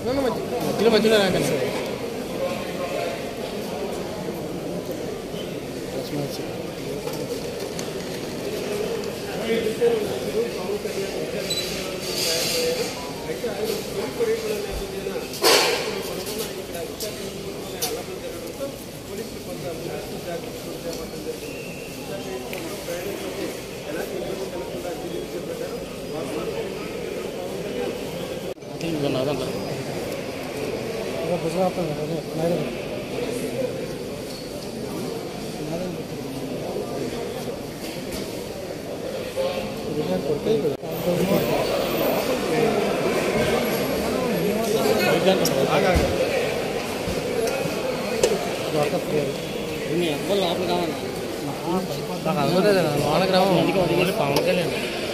మధ్యలో మధ్యలో రాకండి అదంతా ఎవ్వరు లోపల కావాలి నాకు అందలేదు లోన గ్రామం ఓన్లీ పవన్ కళ్యాణ్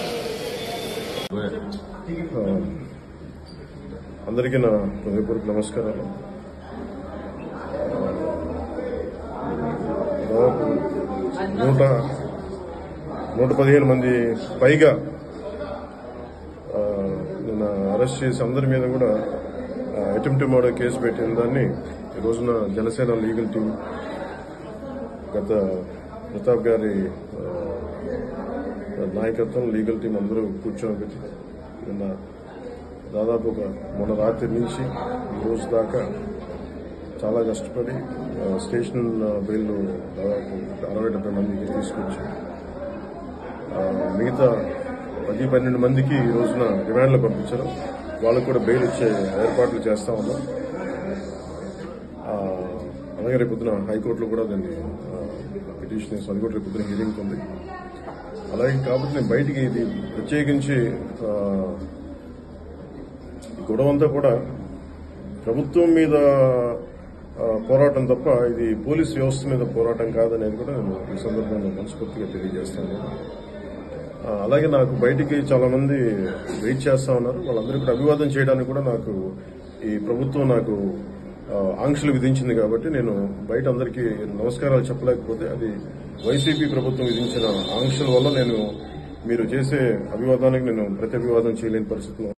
అందరికీ నా హృదయపూర్వక నమస్కారాలు దాదాపు నూట నూట పదిహేను మంది పైగా ఆ, నిన్న అరెస్ట్ చేసి అందరి మీద కూడా అటెంప్ట్ మర్డర్ కేసు పెట్టిన దాన్ని ఈ రోజున జనసేన లీగల్ టీం గత ప్రతాప్ గారి ఆ, నాయకత్వం లీగల్ టీం అందరూ కూర్చొని పెట్టి నిన్న దాదాపు ఒక మొన్న రాత్రి నుంచి ఈ రోజు దాకా చాలా కష్టపడి ఆ, స్టేషన్ బెయిల్ దాదాపు అరవై డెబ్బై మందికి తీసుకొచ్చి ఆ, మిగతా పది పన్నెండు మందికి ఈ రోజున రిమాండ్లో పంపించారు వాళ్ళకు కూడా బెయిల్ ఇచ్చే ఏర్పాట్లు చేస్తా ఉన్నాం ఆ, అలాగే రేపు పొద్దున హైకోర్టులో కూడా దాన్ని పిటిషన్ వేసి అది కూడా రేపు పొద్దున హియరింగ్ ఉంది అలాగే కాబట్టి నేను బయటికి ఇది ప్రత్యేకించి ఆ, ఈ గొడవ అంతా కూడా ప్రభుత్వం మీద ఆ, పోరాటం తప్ప ఇది పోలీస్ వ్యవస్థ మీద పోరాటం కాదనేది కూడా నేను ఈ సందర్భంగా మనస్ఫూర్తిగా తెలియజేస్తాను ఆ, అలాగే నాకు బయటికి చాలా మంది వెయిట్ చేస్తా ఉన్నారు వాళ్ళందరూ కూడా అభివాదం చేయడానికి కూడా నాకు ఈ ప్రభుత్వం నాకు ఆ, ఆంక్షలు విధించింది కాబట్టి నేను బయట అందరికీ నమస్కారాలు చెప్పలేకపోతే అది వైసీపీ ప్రభుత్వం విధించిన ఆంక్షల వల్ల నేను మీరు చేసే అభివాదానికి నేను ప్రతి అభివాదం చేయలేని పరిస్థితిలో